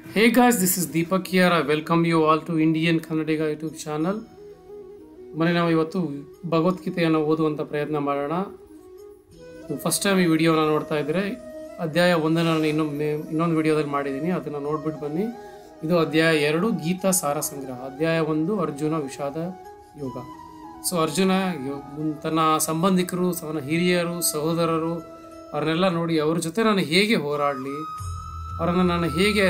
Hey guys, this is Deepak here. I welcome you all to Indian Kannadiga YouTube channel ಮನೆ ನಾವು ಇವತ್ತು ಭಗವದ್ಗೀತೆಯನ್ನು ಓದುವಂಥ ಪ್ರಯತ್ನ ಮಾಡೋಣ ಫಸ್ಟ್ ಟೈಮ್ ಈ ವಿಡಿಯೋನ ನೋಡ್ತಾ ಇದ್ದರೆ ಅಧ್ಯಾಯ ಒಂದನ್ನು ನಾನು ಇನ್ನೊಮ್ಮೆ ಇನ್ನೊಂದು ವಿಡಿಯೋದಲ್ಲಿ ಮಾಡಿದ್ದೀನಿ ಅದನ್ನು ನೋಡ್ಬಿಟ್ಟು ಬನ್ನಿ ಇದು ಅಧ್ಯಾಯ ಎರಡು ಗೀತಾ ಸಾರ ಸಂಗ್ರಹ ಅಧ್ಯಾಯ ಒಂದು ಅರ್ಜುನ ವಿಷಾದ ಯೋಗ ಸೊ ಅರ್ಜುನ ಯೋ- ಮುನ್- ತನ್ನ ಸಂಬಂಧಿಕರು ತನ್ನ ಹಿರಿಯರು ಸಹೋದರರು ಅವ್ರನ್ನೆಲ್ಲ ನೋಡಿ ಅವ್ರ ಜೊತೆ ನಾನು ಹೇಗೆ ಹೋರಾಡಲಿ ಅವರನ್ನು ನಾನು ಹೇಗೆ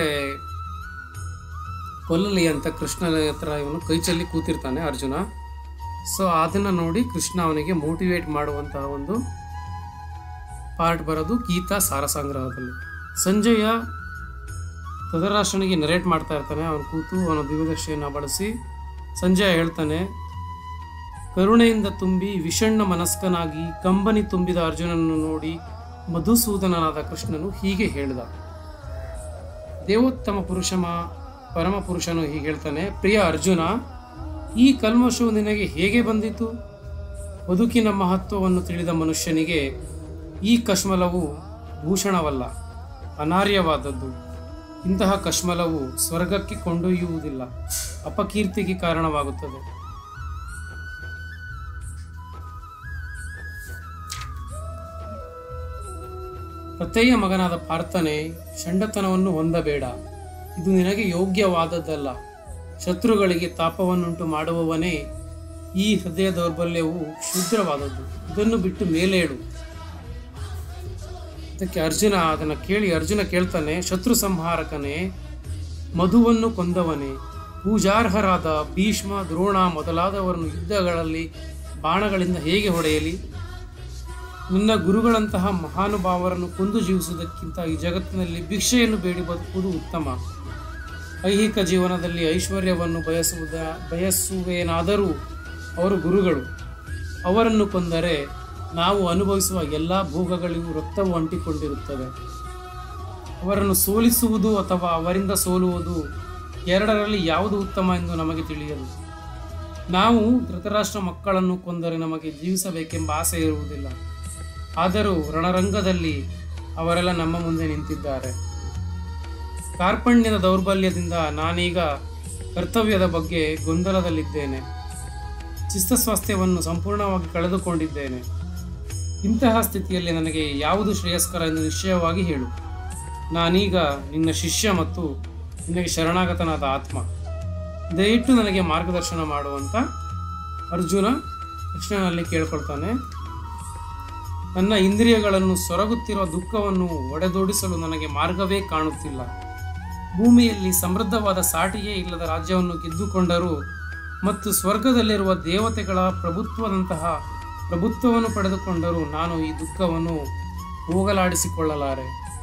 ಕೊಲ್ಲಲಿ ಅಂತ ಕೃಷ್ಣನ ಹತ್ರ ಇವನು ಕೈ ಚೆಲ್ಲಿ ಕೂತಿರ್ತಾನೆ ಅರ್ಜುನ ಸೊ ಅದನ್ನು ನೋಡಿ ಕೃಷ್ಣ ಅವನಿಗೆ ಮೋಟಿವೇಟ್ ಮಾಡುವಂತಹ ಒಂದು ಪಾರ್ಟ್ ಬರೋದು ಗೀತಾ ಸಾರ ಸಂಗ್ರಹದಲ್ಲಿ ಸಂಜಯ ತದರಾಷ್ಟ್ರನಿಗೆ ನರೇಟ್ ಮಾಡ್ತಾ ಇರ್ತಾನೆ ಅವನು ಕೂತು ಅವನ ದಿವ್ಯದರ್ಶಿಯನ್ನು ಬಳಸಿ ಸಂಜಯ ಹೇಳ್ತಾನೆ ಕರುಣೆಯಿಂದ ತುಂಬಿ ವಿಷಣ್ಣ ಮನಸ್ಕನಾಗಿ ಕಂಬನಿ ತುಂಬಿದ ಅರ್ಜುನನನ್ನು ನೋಡಿ ಮಧುಸೂದನನಾದ ಕೃಷ್ಣನು ಹೀಗೆ ಹೇಳಿದ ದೇವೋತ್ತಮ ಪುರುಷಮ ಪರಮ ಪುರುಷನು ಹೀಗೆ ಹೇಳ್ತಾನೆ ಪ್ರಿಯ ಅರ್ಜುನ ಈ ಕಲ್ಮಶವು ನಿನಗೆ ಹೇಗೆ ಬಂದಿತು ಬದುಕಿನ ಮಹತ್ವವನ್ನು ತಿಳಿದ ಮನುಷ್ಯನಿಗೆ ಈ ಕಶ್ಮಲವು ಭೂಷಣವಲ್ಲ ಅನಾರ್ಯವಾದದ್ದು ಇಂತಹ ಕಶ್ಮಲವು ಸ್ವರ್ಗಕ್ಕೆ ಕೊಂಡೊಯ್ಯುವುದಿಲ್ಲ ಅಪಕೀರ್ತಿಗೆ ಕಾರಣವಾಗುತ್ತದೆ ಪ್ರತ್ಯಯ ಮಗನಾದ ಪಾರ್ಥನೆ ಷಂಡತನವನ್ನು ಹೊಂದಬೇಡ ಇದು ನಿನಗೆ ಯೋಗ್ಯವಾದದ್ದಲ್ಲ ಶತ್ರುಗಳಿಗೆ ತಾಪವನ್ನುಂಟು ಮಾಡುವವನೇ ಈ ಹೃದಯ ದೌರ್ಬಲ್ಯವು ಕ್ಷುದ್ರವಾದದ್ದು ಇದನ್ನು ಬಿಟ್ಟು ಮೇಲೇಳು ಅದಕ್ಕೆ ಅರ್ಜುನ ಅದನ್ನು ಕೇಳಿ ಅರ್ಜುನ ಕೇಳ್ತಾನೆ ಶತ್ರು ಸಂಹಾರಕನೇ ಮಧುವನ್ನು ಕೊಂದವನೇ ಪೂಜಾರ್ಹರಾದ ಭೀಷ್ಮ ದ್ರೋಣ ಮೊದಲಾದವರನ್ನು ಯುದ್ಧಗಳಲ್ಲಿ ಬಾಣಗಳಿಂದ ಹೇಗೆ ಹೊಡೆಯಲಿ ನಿನ್ನ ಗುರುಗಳಂತಹ ಮಹಾನುಭಾವರನ್ನು ಕೊಂದು ಜೀವಿಸುವುದಕ್ಕಿಂತ ಈ ಜಗತ್ತಿನಲ್ಲಿ ಭಿಕ್ಷೆಯನ್ನು ಬೇಡಿ ಬದುಕುವುದು ಉತ್ತಮ ಐಹಿಕ ಜೀವನದಲ್ಲಿ ಐಶ್ವರ್ಯವನ್ನು ಬಯಸುವುದ ಬಯಸುವೇನಾದರೂ ಅವರು ಗುರುಗಳು ಅವರನ್ನು ಕೊಂದರೆ ನಾವು ಅನುಭವಿಸುವ ಎಲ್ಲ ಭೋಗಗಳಿಗೂ ರಕ್ತವು ಅಂಟಿಕೊಂಡಿರುತ್ತದೆ ಅವರನ್ನು ಸೋಲಿಸುವುದು ಅಥವಾ ಅವರಿಂದ ಸೋಲುವುದು ಎರಡರಲ್ಲಿ ಯಾವುದು ಉತ್ತಮ ಎಂದು ನಮಗೆ ತಿಳಿಯದು ನಾವು ಧೃತರಾಷ್ಟ್ರ ಮಕ್ಕಳನ್ನು ಕೊಂದರೆ ನಮಗೆ ಜೀವಿಸಬೇಕೆಂಬ ಆಸೆ ಇರುವುದಿಲ್ಲ ಆದರೂ ರಣರಂಗದಲ್ಲಿ ಅವರೆಲ್ಲ ನಮ್ಮ ಮುಂದೆ ನಿಂತಿದ್ದಾರೆ ಕಾರ್ಪಣ್ಯದ ದೌರ್ಬಲ್ಯದಿಂದ ನಾನೀಗ ಕರ್ತವ್ಯದ ಬಗ್ಗೆ ಗೊಂದಲದಲ್ಲಿದ್ದೇನೆ ಚಿತ್ತಸ್ವಾಸ್ಥ್ಯವನ್ನು ಸಂಪೂರ್ಣವಾಗಿ ಕಳೆದುಕೊಂಡಿದ್ದೇನೆ ಇಂತಹ ಸ್ಥಿತಿಯಲ್ಲಿ ನನಗೆ ಯಾವುದು ಶ್ರೇಯಸ್ಕರ ಎಂದು ನಿಶ್ಚಯವಾಗಿ ಹೇಳು ನಾನೀಗ ನಿನ್ನ ಶಿಷ್ಯ ಮತ್ತು ನಿನಗೆ ಶರಣಾಗತನಾದ ಆತ್ಮ ದಯವಿಟ್ಟು ನನಗೆ ಮಾರ್ಗದರ್ಶನ ಮಾಡುವಂತ ಅರ್ಜುನ ಕೃಷ್ಣನಲ್ಲಿ ಕೇಳ್ಕೊಳ್ತಾನೆ ನನ್ನ ಇಂದ್ರಿಯಗಳನ್ನು ಸೊರಗುತ್ತಿರುವ ದುಃಖವನ್ನು ಒಡೆದೋಡಿಸಲು ನನಗೆ ಮಾರ್ಗವೇ ಕಾಣುತ್ತಿಲ್ಲ ಭೂಮಿಯಲ್ಲಿ ಸಮೃದ್ಧವಾದ ಸಾಟಿಯೇ ಇಲ್ಲದ ರಾಜ್ಯವನ್ನು ಗೆದ್ದುಕೊಂಡರೂ ಮತ್ತು ಸ್ವರ್ಗದಲ್ಲಿರುವ ದೇವತೆಗಳ ಪ್ರಭುತ್ವದಂತಹ ಪ್ರಭುತ್ವವನ್ನು ಪಡೆದುಕೊಂಡರೂ ನಾನು ಈ ದುಃಖವನ್ನು ಹೋಗಲಾಡಿಸಿಕೊಳ್ಳಲಾರೆ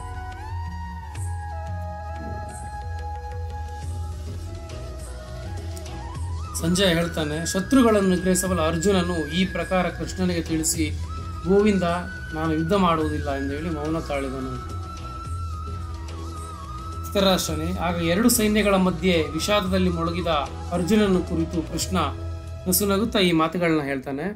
ಸಂಜಯ ಹೇಳ್ತಾನೆ ಶತ್ರುಗಳನ್ನು ನಿಗ್ರಹಿಸಬಲ್ಲ ಅರ್ಜುನನು ಈ ಪ್ರಕಾರ ಕೃಷ್ಣನಿಗೆ ತಿಳಿಸಿ ಗೋವಿಂದ ನಾನು ಯುದ್ಧ ಮಾಡುವುದಿಲ್ಲ ಎಂದು ಹೇಳಿ ಮೌನ ತಾಳಿದನು ಧೃತರಾಷ್ಟ್ರನೇ ಆಗ ಎರಡು ಸೈನ್ಯಗಳ ಮಧ್ಯೆ ವಿಷಾದದಲ್ಲಿ ಮುಳುಗಿದ ಅರ್ಜುನನ್ನು ಕುರಿತು ಕೃಷ್ಣ ನಸುನಗುತ್ತಾ ಈ ಮಾತುಗಳನ್ನ ಹೇಳ್ತಾನೆ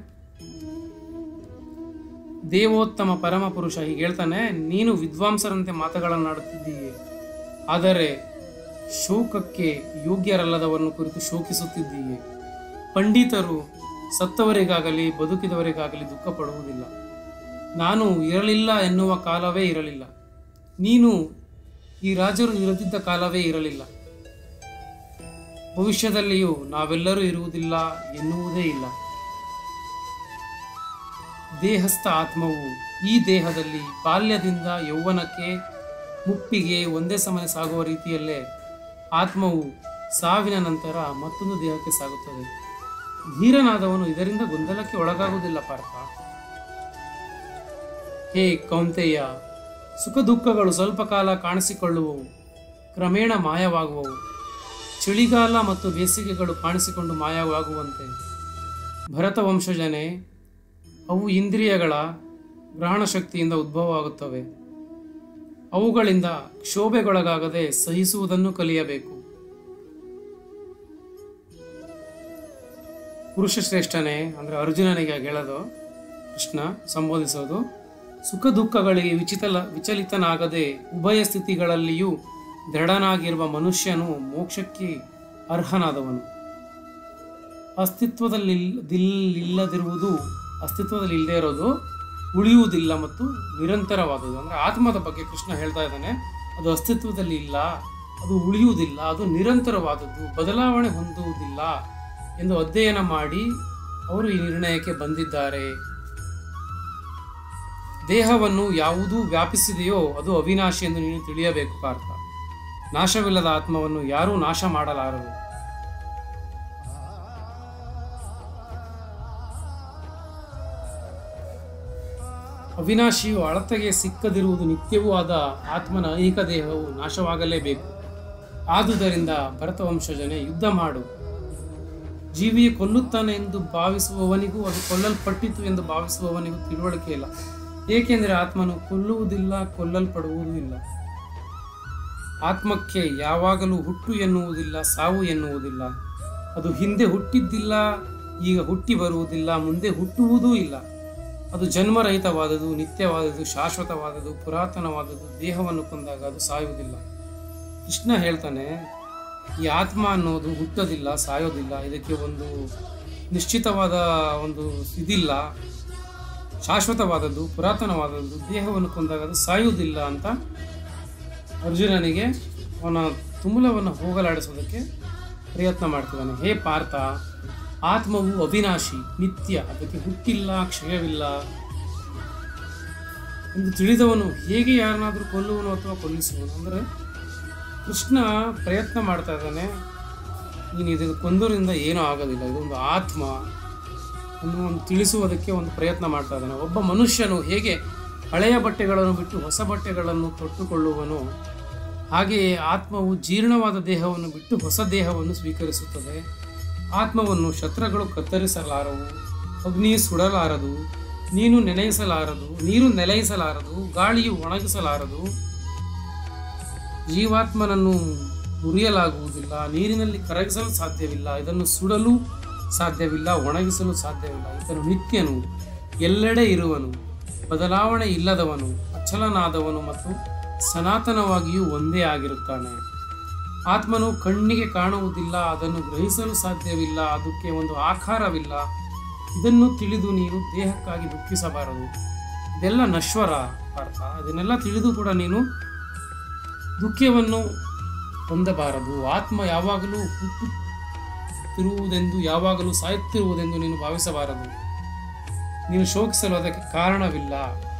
ದೇವೋತ್ತಮ ಪರಮ ಪುರುಷ ಹೀಗೆ ಹೇಳ್ತಾನೆ ನೀನು ವಿದ್ವಾಂಸರಂತೆ ಮಾತುಗಳನ್ನಾಡುತ್ತಿದ್ದೀಯೆ ಆದರೆ ಶೋಕಕ್ಕೆ ಯೋಗ್ಯರಲ್ಲದವರನ್ನು ಕುರಿತು ಶೋಕಿಸುತ್ತಿದ್ದೀಯೆ ಪಂಡಿತರು ಸತ್ತವರಿಗಾಗಲಿ ಬದುಕಿದವರಿಗಾಗಲಿ ದುಃಖ ಪಡುವುದಿಲ್ಲ ನಾನು ಇರಲಿಲ್ಲ ಎನ್ನುವ ಕಾಲವೇ ಇರಲಿಲ್ಲ ನೀನು ಈ ರಾಜರು ಇರದಿದ್ದ ಕಾಲವೇ ಇರಲಿಲ್ಲ ಭವಿಷ್ಯದಲ್ಲಿಯೂ ನಾವೆಲ್ಲರೂ ಇರುವುದಿಲ್ಲ ಎನ್ನುವುದೇ ಇಲ್ಲ ದೇಹಸ್ಥ ಆತ್ಮವು ಈ ದೇಹದಲ್ಲಿ ಬಾಲ್ಯದಿಂದ ಯೌವನಕ್ಕೆ ಮುಪ್ಪಿಗೆ ಒಂದೇ ಸಮಯ ಸಾಗುವ ರೀತಿಯಲ್ಲೇ ಆತ್ಮವು ಸಾವಿನ ನಂತರ ಮತ್ತೊಂದು ದೇಹಕ್ಕೆ ಸಾಗುತ್ತದೆ ಧೀರನಾದವನು ಇದರಿಂದ ಗೊಂದಲಕ್ಕೆ ಒಳಗಾಗುವುದಿಲ್ಲ ಪಾರ್ಥ ಹೇ ಕೌಂತೆಯ ಸುಖ ದುಃಖಗಳು ಸ್ವಲ್ಪ ಕಾಲ ಕಾಣಿಸಿಕೊಳ್ಳುವವು ಕ್ರಮೇಣ ಮಾಯವಾಗುವವು ಚಳಿಗಾಲ ಮತ್ತು ಬೇಸಿಗೆಗಳು ಕಾಣಿಸಿಕೊಂಡು ಮಾಯವಾಗುವಂತೆ ಭರತ ವಂಶಜನೆ ಅವು ಇಂದ್ರಿಯಗಳ ಗ್ರಹಣ ಶಕ್ತಿಯಿಂದ ಉದ್ಭವವಾಗುತ್ತವೆ ಅವುಗಳಿಂದ ಕ್ಷೋಭೆಗೊಳಗಾಗದೆ ಸಹಿಸುವುದನ್ನು ಕಲಿಯಬೇಕು ಪುರುಷ ಶ್ರೇಷ್ಠನೇ ಅಂದರೆ ಅರ್ಜುನನಿಗೆ ಹೇಳೋದು ಕೃಷ್ಣ ಸಂಬೋಧಿಸೋದು ಸುಖ ದುಃಖಗಳಿಗೆ ವಿಚಿತಲ ವಿಚಲಿತನಾಗದೆ ಉಭಯ ಸ್ಥಿತಿಗಳಲ್ಲಿಯೂ ದೃಢನಾಗಿರುವ ಮನುಷ್ಯನು ಮೋಕ್ಷಕ್ಕೆ ಅರ್ಹನಾದವನು ಅಸ್ತಿತ್ವದಲ್ಲಿಲ್ಲದಿರುವುದು ಅಸ್ತಿತ್ವದಲ್ಲಿ ಇಲ್ಲದೆ ಇರೋದು ಉಳಿಯುವುದಿಲ್ಲ ಮತ್ತು ನಿರಂತರವಾದುದು ಅಂದರೆ ಆತ್ಮದ ಬಗ್ಗೆ ಕೃಷ್ಣ ಹೇಳ್ತಾ ಇದ್ದಾನೆ ಅದು ಅಸ್ತಿತ್ವದಲ್ಲಿ ಇಲ್ಲ ಅದು ಉಳಿಯುವುದಿಲ್ಲ ಅದು ನಿರಂತರವಾದದ್ದು ಬದಲಾವಣೆ ಹೊಂದುವುದಿಲ್ಲ ಎಂದು ಅಧ್ಯಯನ ಮಾಡಿ ಅವರು ಈ ನಿರ್ಣಯಕ್ಕೆ ಬಂದಿದ್ದಾರೆ ದೇಹವನ್ನು ಯಾವುದು ವ್ಯಾಪಿಸಿದೆಯೋ ಅದು ಅವಿನಾಶಿ ಎಂದು ನೀನು ತಿಳಿಯಬೇಕು ಪಾರ್ಥ ನಾಶವಿಲ್ಲದ ಆತ್ಮವನ್ನು ಯಾರೂ ನಾಶ ಮಾಡಲಾರರು ಅವಿನಾಶಿಯು ಅಳತೆಗೆ ಸಿಕ್ಕದಿರುವುದು ನಿತ್ಯವೂ ಆದ ಆತ್ಮನ ಐಹಿಕ ದೇಹವು ನಾಶವಾಗಲೇಬೇಕು ಆದುದರಿಂದ ಭರತವಂಶಜನೆ ಯುದ್ಧ ಮಾಡು ಜೀವಿಯು ಕೊಲ್ಲುತ್ತಾನೆ ಎಂದು ಭಾವಿಸುವವನಿಗೂ ಅದು ಕೊಲ್ಲಲ್ಪಟ್ಟಿತು ಎಂದು ಭಾವಿಸುವವನಿಗೂ ತಿಳುವಳಿಕೆ ಇಲ್ಲ ಏಕೆಂದರೆ ಆತ್ಮನು ಕೊಲ್ಲುವುದಿಲ್ಲ ಕೊಲ್ಲಲ್ಪಡುವುದೂ ಇಲ್ಲ ಆತ್ಮಕ್ಕೆ ಯಾವಾಗಲೂ ಹುಟ್ಟು ಎನ್ನುವುದಿಲ್ಲ ಸಾವು ಎನ್ನುವುದಿಲ್ಲ ಅದು ಹಿಂದೆ ಹುಟ್ಟಿದ್ದಿಲ್ಲ ಈಗ ಹುಟ್ಟಿ ಬರುವುದಿಲ್ಲ ಮುಂದೆ ಹುಟ್ಟುವುದೂ ಇಲ್ಲ ಅದು ಜನ್ಮರಹಿತವಾದದು ನಿತ್ಯವಾದದು ಶಾಶ್ವತವಾದದು ಪುರಾತನವಾದದು ದೇಹವನ್ನು ಕೊಂದಾಗ ಅದು ಸಾಯುವುದಿಲ್ಲ ಕೃಷ್ಣ ಹೇಳ್ತಾನೆ ಈ ಆತ್ಮ ಅನ್ನೋದು ಹುಟ್ಟೋದಿಲ್ಲ ಸಾಯೋದಿಲ್ಲ ಇದಕ್ಕೆ ಒಂದು ನಿಶ್ಚಿತವಾದ ಒಂದು ಇದಿಲ್ಲ ಶಾಶ್ವತವಾದದ್ದು ಪುರಾತನವಾದದ್ದು ದೇಹವನ್ನು ಕೊಂದಾಗ ಅದು ಸಾಯುವುದಿಲ್ಲ ಅಂತ ಅರ್ಜುನನಿಗೆ ಅವನ ತುಮುಲವನ್ನು ಹೋಗಲಾಡಿಸೋದಕ್ಕೆ ಪ್ರಯತ್ನ ಮಾಡ್ತಿದ್ದಾನೆ ಹೇ ಪಾರ್ಥ ಆತ್ಮವು ಅವಿನಾಶಿ ನಿತ್ಯ ಅದಕ್ಕೆ ಹುಟ್ಟಿಲ್ಲ ಕ್ಷಯವಿಲ್ಲ ಎಂದು ತಿಳಿದವನು ಹೇಗೆ ಯಾರನ್ನಾದರೂ ಕೊಲ್ಲುವನು ಅಥವಾ ಕೊಲ್ಲಿಸುವನು ಅಂದರೆ ಕೃಷ್ಣ ಪ್ರಯತ್ನ ಮಾಡ್ತಾ ಇದ್ದಾನೆ ನೀನು ಇದನ್ನು ಕೊಂದೋರಿಂದ ಏನೂ ಆಗೋದಿಲ್ಲ ಇದೊಂದು ಆತ್ಮ ಅನ್ನು ಒಂದು ತಿಳಿಸುವುದಕ್ಕೆ ಒಂದು ಪ್ರಯತ್ನ ಮಾಡ್ತಾ ಇದ್ದಾನೆ ಒಬ್ಬ ಮನುಷ್ಯನು ಹೇಗೆ ಹಳೆಯ ಬಟ್ಟೆಗಳನ್ನು ಬಿಟ್ಟು ಹೊಸ ಬಟ್ಟೆಗಳನ್ನು ತೊಟ್ಟುಕೊಳ್ಳುವನು ಹಾಗೆಯೇ ಆತ್ಮವು ಜೀರ್ಣವಾದ ದೇಹವನ್ನು ಬಿಟ್ಟು ಹೊಸ ದೇಹವನ್ನು ಸ್ವೀಕರಿಸುತ್ತದೆ ಆತ್ಮವನ್ನು ಶತ್ರುಗಳು ಕತ್ತರಿಸಲಾರವು ಅಗ್ನಿ ಸುಡಲಾರದು ನೀನು ನೆನೆಯಿಸಲಾರದು ನೀರು ನೆಲೆಯಿಸಲಾರದು ಗಾಳಿಯು ಒಣಗಿಸಲಾರದು ಜೀವಾತ್ಮನನ್ನು ಮುರಿಯಲಾಗುವುದಿಲ್ಲ ನೀರಿನಲ್ಲಿ ಕರಗಿಸಲು ಸಾಧ್ಯವಿಲ್ಲ ಇದನ್ನು ಸುಡಲು ಸಾಧ್ಯವಿಲ್ಲ ಒಣಗಿಸಲು ಸಾಧ್ಯವಿಲ್ಲ ಇದನ್ನು ನಿತ್ಯನು ಎಲ್ಲೆಡೆ ಇರುವನು ಬದಲಾವಣೆ ಇಲ್ಲದವನು ಅಚಲನಾದವನು ಮತ್ತು ಸನಾತನವಾಗಿಯೂ ಒಂದೇ ಆಗಿರುತ್ತಾನೆ ಆತ್ಮನು ಕಣ್ಣಿಗೆ ಕಾಣುವುದಿಲ್ಲ ಅದನ್ನು ಗ್ರಹಿಸಲು ಸಾಧ್ಯವಿಲ್ಲ ಅದಕ್ಕೆ ಒಂದು ಆಕಾರವಿಲ್ಲ ಇದನ್ನು ತಿಳಿದು ನೀನು ದೇಹಕ್ಕಾಗಿ ದುಃಖಿಸಬಾರದು ಇದೆಲ್ಲ ನಶ್ವರ ಅರ್ಥ ಅದನ್ನೆಲ್ಲ ತಿಳಿದು ಕೂಡ ನೀನು ದುಃಖವನ್ನು ಹೊಂದಬಾರದು ಆತ್ಮ ಯಾವಾಗಲೂ ಹುಟ್ಟುತ್ತಿರುವುದೆಂದು ಯಾವಾಗಲೂ ಸಾಯುತ್ತಿರುವುದೆಂದು ನೀನು ಭಾವಿಸಬಾರದು ನೀನು ಶೋಕಿಸಲು ಅದಕ್ಕೆ ಕಾರಣವಿಲ್ಲ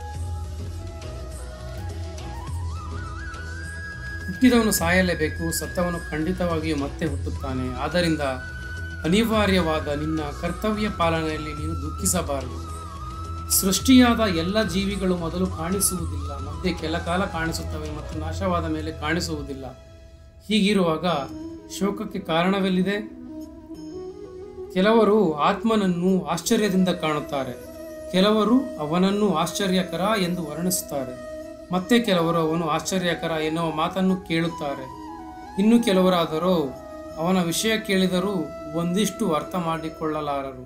ಹುಟ್ಟಿದವನು ಸಾಯಲೇಬೇಕು ಸತ್ತವನು ಖಂಡಿತವಾಗಿಯೂ ಮತ್ತೆ ಹುಟ್ಟುತ್ತಾನೆ ಆದ್ದರಿಂದ ಅನಿವಾರ್ಯವಾದ ನಿನ್ನ ಕರ್ತವ್ಯ ಪಾಲನೆಯಲ್ಲಿ ನೀನು ದುಃಖಿಸಬಾರದು ಸೃಷ್ಟಿಯಾದ ಎಲ್ಲ ಜೀವಿಗಳು ಮೊದಲು ಕಾಣಿಸುವುದಿಲ್ಲ ಮಧ್ಯೆ ಕೆಲ ಕಾಲ ಕಾಣಿಸುತ್ತವೆ ಮತ್ತು ನಾಶವಾದ ಮೇಲೆ ಕಾಣಿಸುವುದಿಲ್ಲ ಹೀಗಿರುವಾಗ ಶೋಕಕ್ಕೆ ಕಾರಣವೆಲ್ಲಿದೆ ಕೆಲವರು ಆತ್ಮನನ್ನು ಆಶ್ಚರ್ಯದಿಂದ ಕಾಣುತ್ತಾರೆ ಕೆಲವರು ಅವನನ್ನು ಆಶ್ಚರ್ಯಕರ ಎಂದು ವರ್ಣಿಸುತ್ತಾರೆ ಮತ್ತೆ ಕೆಲವರು ಅವನು ಆಶ್ಚರ್ಯಕರ ಎನ್ನುವ ಮಾತನ್ನು ಕೇಳುತ್ತಾರೆ ಇನ್ನು ಕೆಲವರಾದರೂ ಅವನ ವಿಷಯ ಕೇಳಿದರೂ ಒಂದಿಷ್ಟು ಅರ್ಥ ಮಾಡಿಕೊಳ್ಳಲಾರರು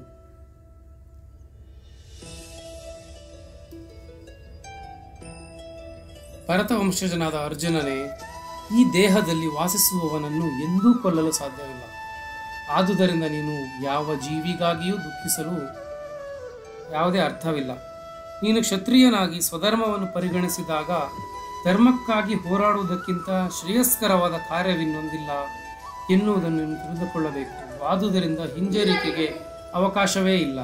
ಭರತ ವಂಶಜನಾದ ಅರ್ಜುನನೇ ಈ ದೇಹದಲ್ಲಿ ವಾಸಿಸುವವನನ್ನು ಎಂದೂ ಕೊಲ್ಲಲು ಸಾಧ್ಯವಿಲ್ಲ ಆದುದರಿಂದ ನೀನು ಯಾವ ಜೀವಿಗಾಗಿಯೂ ದುಃಖಿಸಲು ಯಾವುದೇ ಅರ್ಥವಿಲ್ಲ ನೀನು ಕ್ಷತ್ರಿಯನಾಗಿ ಸ್ವಧರ್ಮವನ್ನು ಪರಿಗಣಿಸಿದಾಗ ಧರ್ಮಕ್ಕಾಗಿ ಹೋರಾಡುವುದಕ್ಕಿಂತ ಶ್ರೇಯಸ್ಕರವಾದ ಕಾರ್ಯವಿನ್ನೊಂದಿಲ್ಲ ಎನ್ನುವುದನ್ನು ನೀನು ತಿಳಿದುಕೊಳ್ಳಬೇಕು ಆದುದರಿಂದ ಹಿಂಜರಿಕೆಗೆ ಅವಕಾಶವೇ ಇಲ್ಲ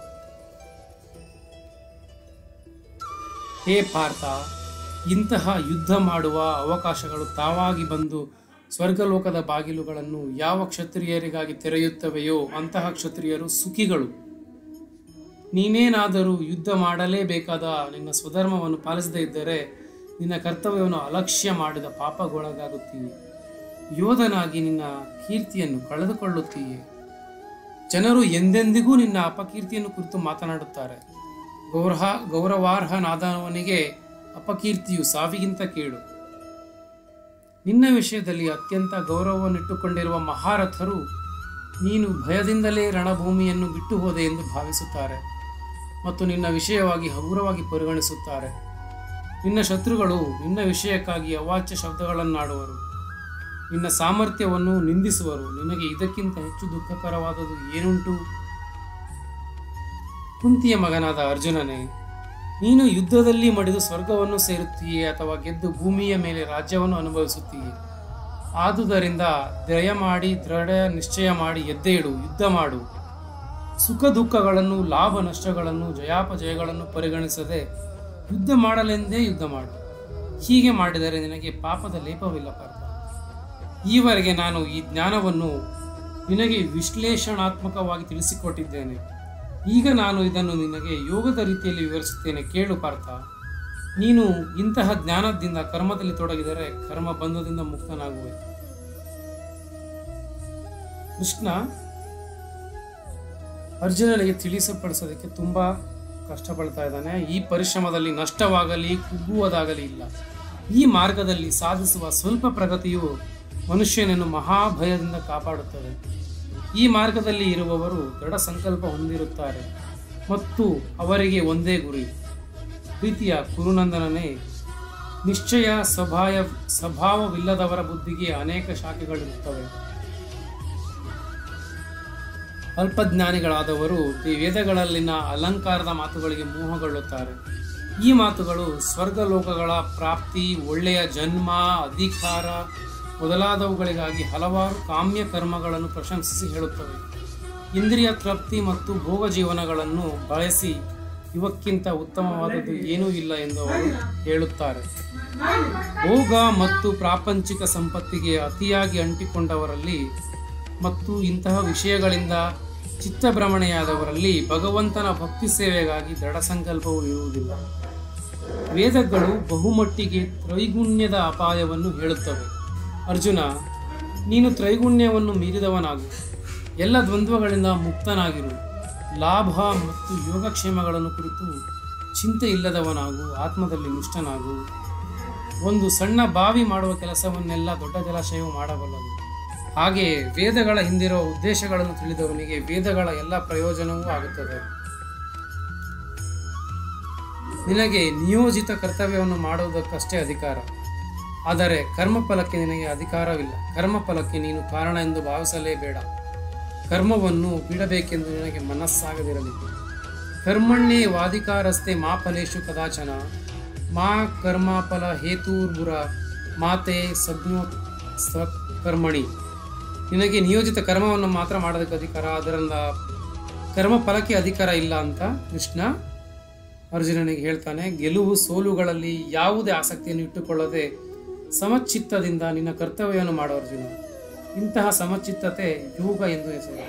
ಹೇ ಪಾರ್ಥ ಇಂತಹ ಯುದ್ಧ ಮಾಡುವ ಅವಕಾಶಗಳು ತಾವಾಗಿ ಬಂದು ಸ್ವರ್ಗಲೋಕದ ಬಾಗಿಲುಗಳನ್ನು ಯಾವ ಕ್ಷತ್ರಿಯರಿಗಾಗಿ ತೆರೆಯುತ್ತವೆಯೋ ಅಂತಹ ಕ್ಷತ್ರಿಯರು ಸುಖಿಗಳು ನೀನೇನಾದರೂ ಯುದ್ಧ ಮಾಡಲೇಬೇಕಾದ ನಿನ್ನ ಸ್ವಧರ್ಮವನ್ನು ಪಾಲಿಸದೇ ಇದ್ದರೆ ನಿನ್ನ ಕರ್ತವ್ಯವನ್ನು ಅಲಕ್ಷ್ಯ ಮಾಡಿದ ಪಾಪಗೊಳಗಾಗುತ್ತೀವಿ ಯೋಧನಾಗಿ ನಿನ್ನ ಕೀರ್ತಿಯನ್ನು ಕಳೆದುಕೊಳ್ಳುತ್ತೀಯೆ ಜನರು ಎಂದೆಂದಿಗೂ ನಿನ್ನ ಅಪಕೀರ್ತಿಯನ್ನು ಕುರಿತು ಮಾತನಾಡುತ್ತಾರೆ ಗೌರಹ ಗೌರವಾರ್ಹನಾದವನಿಗೆ ಅಪಕೀರ್ತಿಯು ಸಾವಿಗಿಂತ ಕೇಳು ನಿನ್ನ ವಿಷಯದಲ್ಲಿ ಅತ್ಯಂತ ಗೌರವವನ್ನಿಟ್ಟುಕೊಂಡಿರುವ ಮಹಾರಥರು ನೀನು ಭಯದಿಂದಲೇ ರಣಭೂಮಿಯನ್ನು ಬಿಟ್ಟು ಹೋದೆ ಎಂದು ಭಾವಿಸುತ್ತಾರೆ ಮತ್ತು ನಿನ್ನ ವಿಷಯವಾಗಿ ಹಗುರವಾಗಿ ಪರಿಗಣಿಸುತ್ತಾರೆ ನಿನ್ನ ಶತ್ರುಗಳು ನಿನ್ನ ವಿಷಯಕ್ಕಾಗಿ ಅವಾಚ್ಯ ಶಬ್ದಗಳನ್ನಾಡುವರು ನಿನ್ನ ಸಾಮರ್ಥ್ಯವನ್ನು ನಿಂದಿಸುವರು ನಿನಗೆ ಇದಕ್ಕಿಂತ ಹೆಚ್ಚು ದುಃಖಕರವಾದದ್ದು ಏನುಂಟು ಕುಂತಿಯ ಮಗನಾದ ಅರ್ಜುನನೇ ನೀನು ಯುದ್ಧದಲ್ಲಿ ಮಡಿದು ಸ್ವರ್ಗವನ್ನು ಸೇರುತ್ತೀಯೇ ಅಥವಾ ಗೆದ್ದು ಭೂಮಿಯ ಮೇಲೆ ರಾಜ್ಯವನ್ನು ಅನುಭವಿಸುತ್ತೀಯೇ ಆದುದರಿಂದ ದಯಮಾಡಿ ದೃಢ ನಿಶ್ಚಯ ಮಾಡಿ ಎದ್ದೇಳು ಯುದ್ಧ ಮಾಡು ಸುಖ ದುಃಖಗಳನ್ನು ಲಾಭ ನಷ್ಟಗಳನ್ನು ಜಯಾಪಜಯಗಳನ್ನು ಪರಿಗಣಿಸದೆ ಯುದ್ಧ ಮಾಡಲೆಂದೇ ಯುದ್ಧ ಮಾಡು ಹೀಗೆ ಮಾಡಿದರೆ ನಿನಗೆ ಪಾಪದ ಲೇಪವಿಲ್ಲ ಪಾರ್ಥ ಈವರೆಗೆ ನಾನು ಈ ಜ್ಞಾನವನ್ನು ನಿನಗೆ ವಿಶ್ಲೇಷಣಾತ್ಮಕವಾಗಿ ತಿಳಿಸಿಕೊಟ್ಟಿದ್ದೇನೆ ಈಗ ನಾನು ಇದನ್ನು ನಿನಗೆ ಯೋಗದ ರೀತಿಯಲ್ಲಿ ವಿವರಿಸುತ್ತೇನೆ ಕೇಳು ಪಾರ್ಥ ನೀನು ಇಂತಹ ಜ್ಞಾನದಿಂದ ಕರ್ಮದಲ್ಲಿ ತೊಡಗಿದರೆ ಕರ್ಮ ಬಂಧದಿಂದ ಮುಕ್ತನಾಗುವೆ ಕೃಷ್ಣ ಅರ್ಜುನನಿಗೆ ತಿಳಿಸಪಡಿಸೋದಕ್ಕೆ ತುಂಬಾ ಕಷ್ಟಪಡ್ತಾ ಇದ್ದಾನೆ ಈ ಪರಿಶ್ರಮದಲ್ಲಿ ನಷ್ಟವಾಗಲಿ ಕುಗ್ಗುವುದಾಗಲಿ ಇಲ್ಲ ಈ ಮಾರ್ಗದಲ್ಲಿ ಸಾಧಿಸುವ ಸ್ವಲ್ಪ ಪ್ರಗತಿಯು ಮನುಷ್ಯನನ್ನು ಮಹಾಭಯದಿಂದ ಕಾಪಾಡುತ್ತದೆ ಈ ಮಾರ್ಗದಲ್ಲಿ ಇರುವವರು ದೃಢ ಸಂಕಲ್ಪ ಹೊಂದಿರುತ್ತಾರೆ ಮತ್ತು ಅವರಿಗೆ ಒಂದೇ ಗುರಿ ಪ್ರೀತಿಯ ಕುರುನಂದನನೇ ನಿಶ್ಚಯ ಸ್ವಭಾವ ಸ್ವಭಾವವಿಲ್ಲದವರ ಬುದ್ಧಿಗೆ ಅನೇಕ ಶಾಖೆಗಳಿರುತ್ತವೆ ಅಲ್ಪಜ್ಞಾನಿಗಳಾದವರು ಈ ವೇದಗಳಲ್ಲಿನ ಅಲಂಕಾರದ ಮಾತುಗಳಿಗೆ ಮೋಹಗೊಳ್ಳುತ್ತಾರೆ ಈ ಮಾತುಗಳು ಸ್ವರ್ಗಲೋಕಗಳ ಪ್ರಾಪ್ತಿ ಒಳ್ಳೆಯ ಜನ್ಮ ಅಧಿಕಾರ ಮೊದಲಾದವುಗಳಿಗಾಗಿ ಹಲವಾರು ಕಾಮ್ಯ ಕರ್ಮಗಳನ್ನು ಪ್ರಶಂಸಿಸಿ ಹೇಳುತ್ತವೆ ಇಂದ್ರಿಯ ತೃಪ್ತಿ ಮತ್ತು ಭೋಗ ಜೀವನಗಳನ್ನು ಬಳಸಿ ಇವಕ್ಕಿಂತ ಉತ್ತಮವಾದದ್ದು ಏನೂ ಇಲ್ಲ ಎಂದು ಅವರು ಹೇಳುತ್ತಾರೆ ಭೋಗ ಮತ್ತು ಪ್ರಾಪಂಚಿಕ ಸಂಪತ್ತಿಗೆ ಅತಿಯಾಗಿ ಅಂಟಿಕೊಂಡವರಲ್ಲಿ ಮತ್ತು ಇಂತಹ ವಿಷಯಗಳಿಂದ ಚಿತ್ತಭ್ರಮಣೆಯಾದವರಲ್ಲಿ ಭಗವಂತನ ಭಕ್ತಿ ಸೇವೆಗಾಗಿ ದೃಢ ಸಂಕಲ್ಪವು ಇರುವುದಿಲ್ಲ ವೇದಗಳು ಬಹುಮಟ್ಟಿಗೆ ತ್ರೈಗುಣ್ಯದ ಅಪಾಯವನ್ನು ಹೇಳುತ್ತವೆ ಅರ್ಜುನ ನೀನು ತ್ರೈಗುಣ್ಯವನ್ನು ಮೀರಿದವನಾಗು ಎಲ್ಲ ದ್ವಂದ್ವಗಳಿಂದ ಮುಕ್ತನಾಗಿರು ಲಾಭ ಮತ್ತು ಯೋಗಕ್ಷೇಮಗಳನ್ನು ಕುರಿತು ಚಿಂತೆ ಇಲ್ಲದವನಾಗು ಆತ್ಮದಲ್ಲಿ ನಿಷ್ಠನಾಗು ಒಂದು ಸಣ್ಣ ಬಾವಿ ಮಾಡುವ ಕೆಲಸವನ್ನೆಲ್ಲ ದೊಡ್ಡ ಜಲಾಶಯವು ಮಾಡಬಲ್ಲದು ಹಾಗೆ ವೇದಗಳ ಹಿಂದಿರುವ ಉದ್ದೇಶಗಳನ್ನು ತಿಳಿದವನಿಗೆ ವೇದಗಳ ಎಲ್ಲ ಪ್ರಯೋಜನವೂ ಆಗುತ್ತದೆ ನಿನಗೆ ನಿಯೋಜಿತ ಕರ್ತವ್ಯವನ್ನು ಮಾಡುವುದಕ್ಕಷ್ಟೇ ಅಧಿಕಾರ ಆದರೆ ಕರ್ಮಫಲಕ್ಕೆ ನಿನಗೆ ಅಧಿಕಾರವಿಲ್ಲ ಕರ್ಮಫಲಕ್ಕೆ ನೀನು ಕಾರಣ ಎಂದು ಭಾವಿಸಲೇಬೇಡ ಕರ್ಮವನ್ನು ಬಿಡಬೇಕೆಂದು ನಿನಗೆ ಮನಸ್ಸಾಗದಿರಲಿ ಕರ್ಮಣ್ಣೇ ವಾದಿಕಾರಸ್ತೆ ಮಾ ಫಲೇಶು ಕದಾಚನ ಮಾ ಕರ್ಮಫಲ ಹೇತೂರ್ಬುರ ಮಾತೆ ಸಜ್ಞೋ ಸ ಕರ್ಮಣಿ ನಿನಗೆ ನಿಯೋಜಿತ ಕರ್ಮವನ್ನು ಮಾತ್ರ ಮಾಡೋದಕ್ಕೆ ಅಧಿಕಾರ ಅದರಿಂದ ಕರ್ಮ ಫಲಕ್ಕೆ ಅಧಿಕಾರ ಇಲ್ಲ ಅಂತ ಕೃಷ್ಣ ಅರ್ಜುನನಿಗೆ ಹೇಳ್ತಾನೆ ಗೆಲುವು ಸೋಲುಗಳಲ್ಲಿ ಯಾವುದೇ ಆಸಕ್ತಿಯನ್ನು ಇಟ್ಟುಕೊಳ್ಳದೆ ಸಮಚಿತ್ತದಿಂದ ನಿನ್ನ ಕರ್ತವ್ಯವನ್ನು ಮಾಡು ಅರ್ಜುನ ಇಂತಹ ಸಮಚಿತ್ತತೆ ಯೋಗ ಎಂದು ಹೆಸರು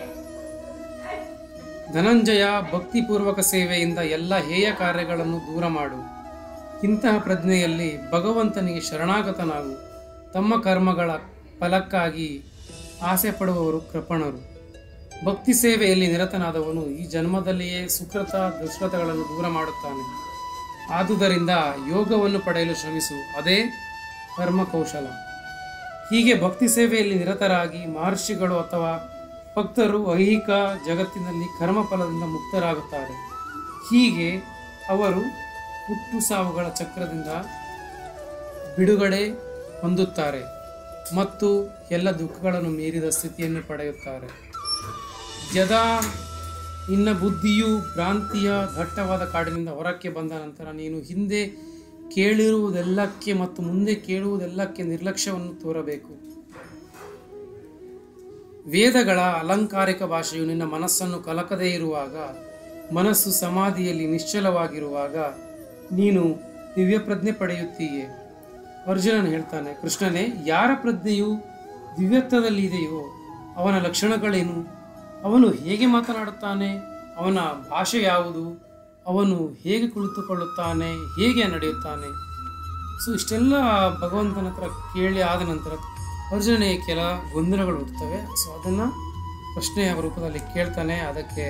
ಧನಂಜಯ ಭಕ್ತಿಪೂರ್ವಕ ಸೇವೆಯಿಂದ ಎಲ್ಲ ಹೇಯ ಕಾರ್ಯಗಳನ್ನು ದೂರ ಮಾಡು ಇಂತಹ ಪ್ರಜ್ಞೆಯಲ್ಲಿ ಭಗವಂತನಿಗೆ ಶರಣಾಗತನಾಗು ತಮ್ಮ ಕರ್ಮಗಳ ಫಲಕ್ಕಾಗಿ ಆಸೆ ಪಡುವವರು ಕೃಪಣರು ಭಕ್ತಿ ಸೇವೆಯಲ್ಲಿ ನಿರತನಾದವನು ಈ ಜನ್ಮದಲ್ಲಿಯೇ ಸುಕೃತ ದುಷ್ಕೃತಗಳನ್ನು ದೂರ ಮಾಡುತ್ತಾನೆ ಆದುದರಿಂದ ಯೋಗವನ್ನು ಪಡೆಯಲು ಶ್ರಮಿಸು ಅದೇ ಕರ್ಮ ಕೌಶಲ ಹೀಗೆ ಭಕ್ತಿ ಸೇವೆಯಲ್ಲಿ ನಿರತರಾಗಿ ಮಹರ್ಷಿಗಳು ಅಥವಾ ಭಕ್ತರು ಐಹಿಕ ಜಗತ್ತಿನಲ್ಲಿ ಕರ್ಮಫಲದಿಂದ ಮುಕ್ತರಾಗುತ್ತಾರೆ ಹೀಗೆ ಅವರು ಹುಟ್ಟು ಸಾವುಗಳ ಚಕ್ರದಿಂದ ಬಿಡುಗಡೆ ಹೊಂದುತ್ತಾರೆ ಮತ್ತು ಎಲ್ಲ ದುಃಖಗಳನ್ನು ಮೀರಿದ ಸ್ಥಿತಿಯನ್ನು ಪಡೆಯುತ್ತಾರೆ ಯದಾ ನಿನ್ನ ಬುದ್ಧಿಯು ಭ್ರಾಂತಿಯ ದಟ್ಟವಾದ ಕಾಡಿನಿಂದ ಹೊರಕ್ಕೆ ಬಂದ ನಂತರ ನೀನು ಹಿಂದೆ ಕೇಳಿರುವುದೆಲ್ಲಕ್ಕೆ ಮತ್ತು ಮುಂದೆ ಕೇಳುವುದೆಲ್ಲಕ್ಕೆ ನಿರ್ಲಕ್ಷ್ಯವನ್ನು ತೋರಬೇಕು ವೇದಗಳ ಅಲಂಕಾರಿಕ ಭಾಷೆಯು ನಿನ್ನ ಮನಸ್ಸನ್ನು ಕಲಕದೇ ಇರುವಾಗ ಮನಸ್ಸು ಸಮಾಧಿಯಲ್ಲಿ ನಿಶ್ಚಲವಾಗಿರುವಾಗ ನೀನು ದಿವ್ಯ ಪ್ರಜ್ಞೆ ಪಡೆಯುತ್ತೀಯೇ ಅರ್ಜುನನು ಹೇಳ್ತಾನೆ ಕೃಷ್ಣನೇ ಯಾರ ಪ್ರಜ್ಞೆಯು ದಿವ್ಯತ್ವದಲ್ಲಿ ಇದೆಯೋ ಅವನ ಲಕ್ಷಣಗಳೇನು ಅವನು ಹೇಗೆ ಮಾತನಾಡುತ್ತಾನೆ ಅವನ ಭಾಷೆ ಯಾವುದು ಅವನು ಹೇಗೆ ಕುಳಿತುಕೊಳ್ಳುತ್ತಾನೆ ಹೇಗೆ ನಡೆಯುತ್ತಾನೆ ಸೊ ಇಷ್ಟೆಲ್ಲ ಭಗವಂತನ ಹತ್ರ ಕೇಳಿ ಆದ ನಂತರ ಅರ್ಜುನನಿಗೆ ಕೆಲ ಗೊಂದಲಗಳು ಹುಟ್ಟುತ್ತವೆ ಸೊ ಅದನ್ನು ಪ್ರಶ್ನೆಯ ರೂಪದಲ್ಲಿ ಕೇಳ್ತಾನೆ ಅದಕ್ಕೆ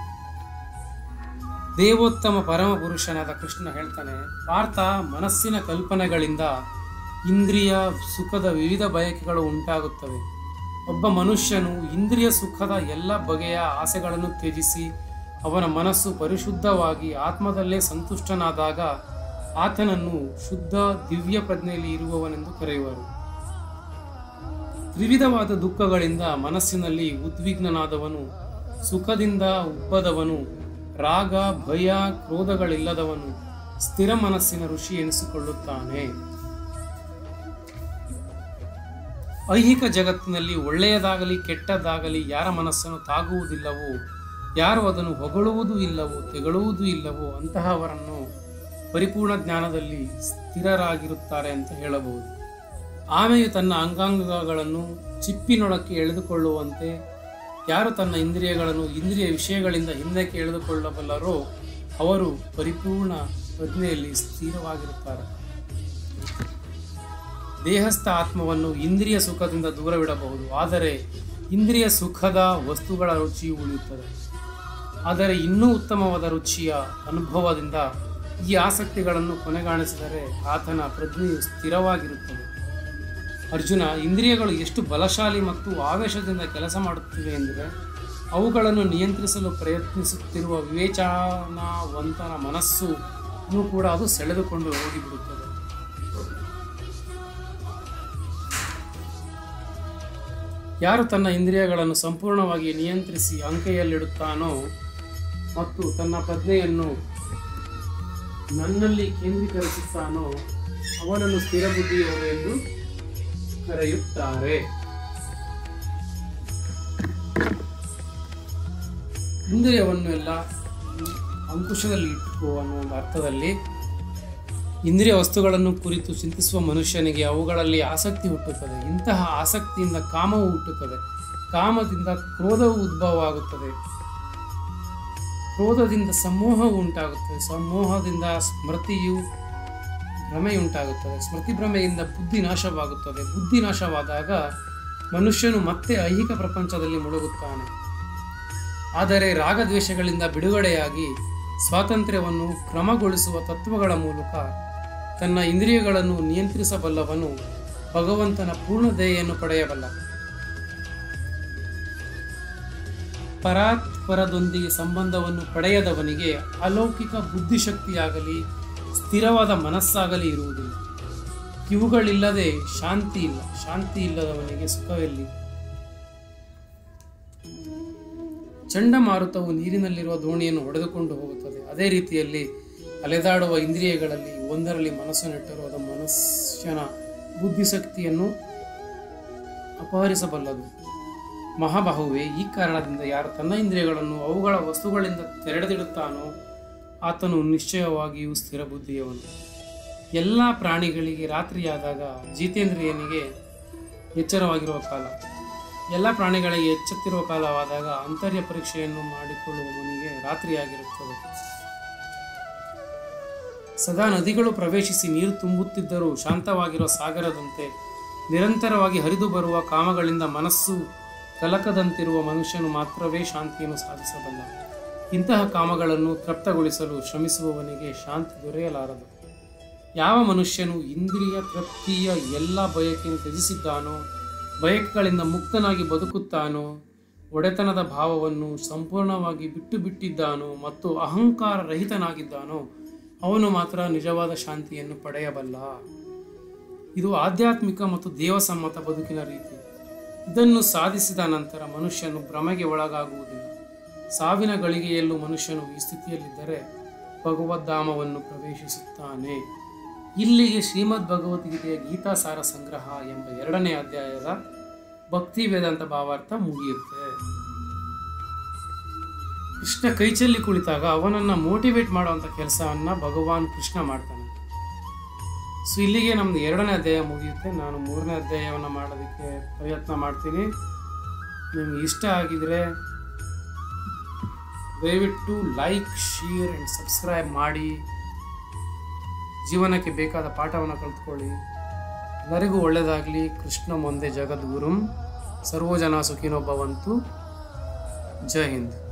ದೇವೋತ್ತಮ ಪರಮ ಪುರುಷನಾದ ಕೃಷ್ಣ ಹೇಳ್ತಾನೆ ಪಾರ್ಥ ಮನಸ್ಸಿನ ಕಲ್ಪನೆಗಳಿಂದ ಇಂದ್ರಿಯ ಸುಖದ ವಿವಿಧ ಬಯಕೆಗಳು ಉಂಟಾಗುತ್ತವೆ ಒಬ್ಬ ಮನುಷ್ಯನು ಇಂದ್ರಿಯ ಸುಖದ ಎಲ್ಲ ಬಗೆಯ ಆಸೆಗಳನ್ನು ತ್ಯಜಿಸಿ ಅವನ ಮನಸ್ಸು ಪರಿಶುದ್ಧವಾಗಿ ಆತ್ಮದಲ್ಲೇ ಸಂತುಷ್ಟನಾದಾಗ ಆತನನ್ನು ಶುದ್ಧ ದಿವ್ಯ ಪ್ರಜ್ಞೆಯಲ್ಲಿ ಇರುವವನೆಂದು ಕರೆಯುವರು ವಿವಿಧವಾದ ದುಃಖಗಳಿಂದ ಮನಸ್ಸಿನಲ್ಲಿ ಉದ್ವಿಗ್ನನಾದವನು ಸುಖದಿಂದ ಉಬ್ಬದವನು ರಾಗ ಭಯ ಕ್ರೋಧಗಳಿಲ್ಲದವನು ಸ್ಥಿರ ಮನಸ್ಸಿನ ಋಷಿ ಎನಿಸಿಕೊಳ್ಳುತ್ತಾನೆ ಐಹಿಕ ಜಗತ್ತಿನಲ್ಲಿ ಒಳ್ಳೆಯದಾಗಲಿ ಕೆಟ್ಟದ್ದಾಗಲಿ ಯಾರ ಮನಸ್ಸನ್ನು ತಾಗುವುದಿಲ್ಲವೋ ಯಾರು ಅದನ್ನು ಹೊಗಳುವುದೂ ಇಲ್ಲವೋ ತೆಗಳುವುದೂ ಇಲ್ಲವೋ ಅಂತಹವರನ್ನು ಪರಿಪೂರ್ಣ ಜ್ಞಾನದಲ್ಲಿ ಸ್ಥಿರರಾಗಿರುತ್ತಾರೆ ಅಂತ ಹೇಳಬಹುದು ಆಮೆಯು ತನ್ನ ಅಂಗಾಂಗಗಳನ್ನು ಚಿಪ್ಪಿನೊಳಕ್ಕೆ ಎಳೆದುಕೊಳ್ಳುವಂತೆ ಯಾರು ತನ್ನ ಇಂದ್ರಿಯಗಳನ್ನು ಇಂದ್ರಿಯ ವಿಷಯಗಳಿಂದ ಹಿಂದಕ್ಕೆ ಎಳೆದುಕೊಳ್ಳಬಲ್ಲರೋ ಅವರು ಪರಿಪೂರ್ಣ ಪ್ರಜ್ಞೆಯಲ್ಲಿ ಸ್ಥಿರವಾಗಿರುತ್ತಾರೆ ದೇಹಸ್ಥ ಆತ್ಮವನ್ನು ಇಂದ್ರಿಯ ಸುಖದಿಂದ ದೂರವಿಡಬಹುದು ಆದರೆ ಇಂದ್ರಿಯ ಸುಖದ ವಸ್ತುಗಳ ರುಚಿಯು ಉಳಿಯುತ್ತದೆ ಆದರೆ ಇನ್ನೂ ಉತ್ತಮವಾದ ರುಚಿಯ ಅನುಭವದಿಂದ ಈ ಆಸಕ್ತಿಗಳನ್ನು ಕೊನೆಗಾಣಿಸಿದರೆ ಆತನ ಪ್ರಜ್ಞೆಯು ಸ್ಥಿರವಾಗಿರುತ್ತದೆ ಅರ್ಜುನ ಇಂದ್ರಿಯಗಳು ಎಷ್ಟು ಬಲಶಾಲಿ ಮತ್ತು ಆವೇಶದಿಂದ ಕೆಲಸ ಮಾಡುತ್ತಿವೆ ಎಂದರೆ ಅವುಗಳನ್ನು ನಿಯಂತ್ರಿಸಲು ಪ್ರಯತ್ನಿಸುತ್ತಿರುವ ವಿವೇಚನಾವಂತನ ಮನಸ್ಸು ಕೂಡ ಅದು ಸೆಳೆದುಕೊಂಡು ಹೋಗಿಬಿಡುತ್ತದೆ ಯಾರು ತನ್ನ ಇಂದ್ರಿಯಗಳನ್ನು ಸಂಪೂರ್ಣವಾಗಿ ನಿಯಂತ್ರಿಸಿ ಅಂಕೆಯಲ್ಲಿಡುತ್ತಾನೋ ಮತ್ತು ತನ್ನ ಪ್ರಜ್ಞೆಯನ್ನು ನನ್ನಲ್ಲಿ ಕೇಂದ್ರೀಕರಿಸುತ್ತಾನೋ ಅವನನ್ನು ಸ್ಥಿರ ಬುದ್ಧಿಯವರು ಎಂದು ಕರೆಯುತ್ತಾರೆ ಇಂದ್ರಿಯವನ್ನು ಎಲ್ಲ ಅಂಕುಶದಲ್ಲಿ ಇಟ್ಟುಕೋ ಅನ್ನೋ ಒಂದು ಅರ್ಥದಲ್ಲಿ ಇಂದ್ರಿಯ ವಸ್ತುಗಳನ್ನು ಕುರಿತು ಚಿಂತಿಸುವ ಮನುಷ್ಯನಿಗೆ ಅವುಗಳಲ್ಲಿ ಆಸಕ್ತಿ ಹುಟ್ಟುತ್ತದೆ ಇಂತಹ ಆಸಕ್ತಿಯಿಂದ ಕಾಮವು ಹುಟ್ಟುತ್ತದೆ ಕಾಮದಿಂದ ಕ್ರೋಧವು ಉದ್ಭವವಾಗುತ್ತದೆ ಕ್ರೋಧದಿಂದ ಸಮೂಹವು ಉಂಟಾಗುತ್ತದೆ ಸಮೂಹದಿಂದ ಸ್ಮೃತಿಯು ಭ್ರಮೆಯುಂಟಾಗುತ್ತದೆ ಸ್ಮೃತಿ ಭ್ರಮೆಯಿಂದ ಬುದ್ಧಿ ನಾಶವಾಗುತ್ತದೆ ಬುದ್ಧಿ ನಾಶವಾದಾಗ ಮನುಷ್ಯನು ಮತ್ತೆ ಐಹಿಕ ಪ್ರಪಂಚದಲ್ಲಿ ಮುಳುಗುತ್ತಾನೆ ಆದರೆ ರಾಗದ್ವೇಷಗಳಿಂದ ಬಿಡುಗಡೆಯಾಗಿ ಸ್ವಾತಂತ್ರ್ಯವನ್ನು ಕ್ರಮಗೊಳಿಸುವ ತತ್ವಗಳ ಮೂಲಕ ತನ್ನ ಇಂದ್ರಿಯಗಳನ್ನು ನಿಯಂತ್ರಿಸಬಲ್ಲವನು ಭಗವಂತನ ಪೂರ್ಣ ದಯೆಯನ್ನು ಪಡೆಯಬಲ್ಲ ಪರಾತ್ಪರದೊಂದಿಗೆ ಸಂಬಂಧವನ್ನು ಪಡೆಯದವನಿಗೆ ಅಲೌಕಿಕ ಬುದ್ಧಿಶಕ್ತಿಯಾಗಲಿ ಸ್ಥಿರವಾದ ಮನಸ್ಸಾಗಲಿ ಇರುವುದಿಲ್ಲ ಇವುಗಳಿಲ್ಲದೆ ಶಾಂತಿ ಇಲ್ಲ ಶಾಂತಿ ಇಲ್ಲದವನಿಗೆ ಸುಖವೆಲ್ಲಿ ಚಂಡಮಾರುತವು ನೀರಿನಲ್ಲಿರುವ ದೋಣಿಯನ್ನು ಹೊಡೆದುಕೊಂಡು ಹೋಗುತ್ತದೆ ಅದೇ ರೀತಿಯಲ್ಲಿ ಅಲೆದಾಡುವ ಇಂದ್ರಿಯಗಳಲ್ಲಿ ಒಂದರಲ್ಲಿ ಮನಸ್ಸು ನೆಟ್ಟರೂ ಅದು ಮನುಷ್ಯನ ಬುದ್ಧಿಶಕ್ತಿಯನ್ನು ಅಪಹರಿಸಬಲ್ಲದು ಮಹಾಬಾಹುವೆ ಈ ಕಾರಣದಿಂದ ಯಾರು ತನ್ನ ಇಂದ್ರಿಯಗಳನ್ನು ಅವುಗಳ ವಸ್ತುಗಳಿಂದ ತೆರೆದಿಡುತ್ತಾನೋ ಆತನು ನಿಶ್ಚಯವಾಗಿಯೂ ಸ್ಥಿರ ಬುದ್ಧಿಯವನು ಎಲ್ಲ ಪ್ರಾಣಿಗಳಿಗೆ ರಾತ್ರಿಯಾದಾಗ ಜಿತೇಂದ್ರಿಯನಿಗೆ ಎಚ್ಚರವಾಗಿರುವ ಕಾಲ ಎಲ್ಲ ಪ್ರಾಣಿಗಳಿಗೆ ಎಚ್ಚೆತ್ತಿರುವ ಕಾಲವಾದಾಗ ಅಂತರ್ಯ ಪರೀಕ್ಷೆಯನ್ನು ಮಾಡಿಕೊಳ್ಳುವವನಿಗೆ ರಾತ್ರಿಯಾಗಿರುತ್ತದೆ ಸದಾ ನದಿಗಳು ಪ್ರವೇಶಿಸಿ ನೀರು ತುಂಬುತ್ತಿದ್ದರೂ ಶಾಂತವಾಗಿರುವ ಸಾಗರದಂತೆ ನಿರಂತರವಾಗಿ ಹರಿದು ಬರುವ ಕಾಮಗಳಿಂದ ಮನಸ್ಸು ಕಲಕದಂತಿರುವ ಮನುಷ್ಯನು ಮಾತ್ರವೇ ಶಾಂತಿಯನ್ನು ಸಾಧಿಸಬಲ್ಲ ಇಂತಹ ಕಾಮಗಳನ್ನು ತೃಪ್ತಗೊಳಿಸಲು ಶ್ರಮಿಸುವವನಿಗೆ ಶಾಂತಿ ದೊರೆಯಲಾರದು ಯಾವ ಮನುಷ್ಯನು ಇಂದ್ರಿಯ ತೃಪ್ತಿಯ ಎಲ್ಲ ಬಯಕೆಯನ್ನು ತ್ಯಜಿಸಿದ್ದಾನೋ ಬಯಕೆಗಳಿಂದ ಮುಕ್ತನಾಗಿ ಬದುಕುತ್ತಾನೋ ಒಡೆತನದ ಭಾವವನ್ನು ಸಂಪೂರ್ಣವಾಗಿ ಬಿಟ್ಟು ಬಿಟ್ಟಿದ್ದಾನೋ ಮತ್ತು ಅಹಂಕಾರ ರಹಿತನಾಗಿದ್ದಾನೋ ಅವನು ಮಾತ್ರ ನಿಜವಾದ ಶಾಂತಿಯನ್ನು ಪಡೆಯಬಲ್ಲ ಇದು ಆಧ್ಯಾತ್ಮಿಕ ಮತ್ತು ದೇವಸಮ್ಮತ ಬದುಕಿನ ರೀತಿ ಇದನ್ನು ಸಾಧಿಸಿದ ನಂತರ ಮನುಷ್ಯನು ಭ್ರಮೆಗೆ ಒಳಗಾಗುವುದಿಲ್ಲ ಸಾವಿನ ಗಳಿಗೆಯಲ್ಲೂ ಮನುಷ್ಯನು ಈ ಸ್ಥಿತಿಯಲ್ಲಿದ್ದರೆ ಭಗವದ್ಧಾಮವನ್ನು ಪ್ರವೇಶಿಸುತ್ತಾನೆ ಇಲ್ಲಿಗೆ ಶ್ರೀಮದ್ ಭಗವದ್ಗೀತೆಯ ಗೀತಾಸಾರ ಸಂಗ್ರಹ ಎಂಬ ಎರಡನೇ ಅಧ್ಯಾಯದ ಭಕ್ತಿ ವೇದಾಂತ ಭಾವಾರ್ಥ ಮುಗಿಯುತ್ತೆ ಕೃಷ್ಣ ಕೈಚಲ್ಲಿ ಕುಳಿತಾಗ ಅವನನ್ನು ಮೋಟಿವೇಟ್ ಮಾಡುವಂಥ ಕೆಲಸವನ್ನು ಭಗವಾನ್ ಕೃಷ್ಣ ಮಾಡ್ತಾನೆ ಸೊ ಇಲ್ಲಿಗೆ ನಮ್ದು ಎರಡನೇ ಅಧ್ಯಾಯ ಮುಗಿಯುತ್ತೆ ನಾನು ಮೂರನೇ ಅಧ್ಯಾಯವನ್ನು ಮಾಡೋದಕ್ಕೆ ಪ್ರಯತ್ನ ಮಾಡ್ತೀನಿ ನಿಮ್ಗೆ ಇಷ್ಟ ಆಗಿದ್ರೆ ದಯವಿಟ್ಟು ಲೈಕ್ ಶೇರ್ ಆ್ಯಂಡ್ ಸಬ್ಸ್ಕ್ರೈಬ್ ಮಾಡಿ ಜೀವನಕ್ಕೆ ಬೇಕಾದ ಪಾಠವನ್ನು ಕಲ್ತ್ಕೊಳ್ಳಿ ಎಲ್ಲರಿಗೂ ಒಳ್ಳೆಯದಾಗಲಿ ಕೃಷ್ಣ ಮುಂದೆ ಜಗದ್ಗುರುಂ ಸರ್ವಜನ ಸುಖಿನೋ ಭವಂತು ಜೈ ಹಿಂದ್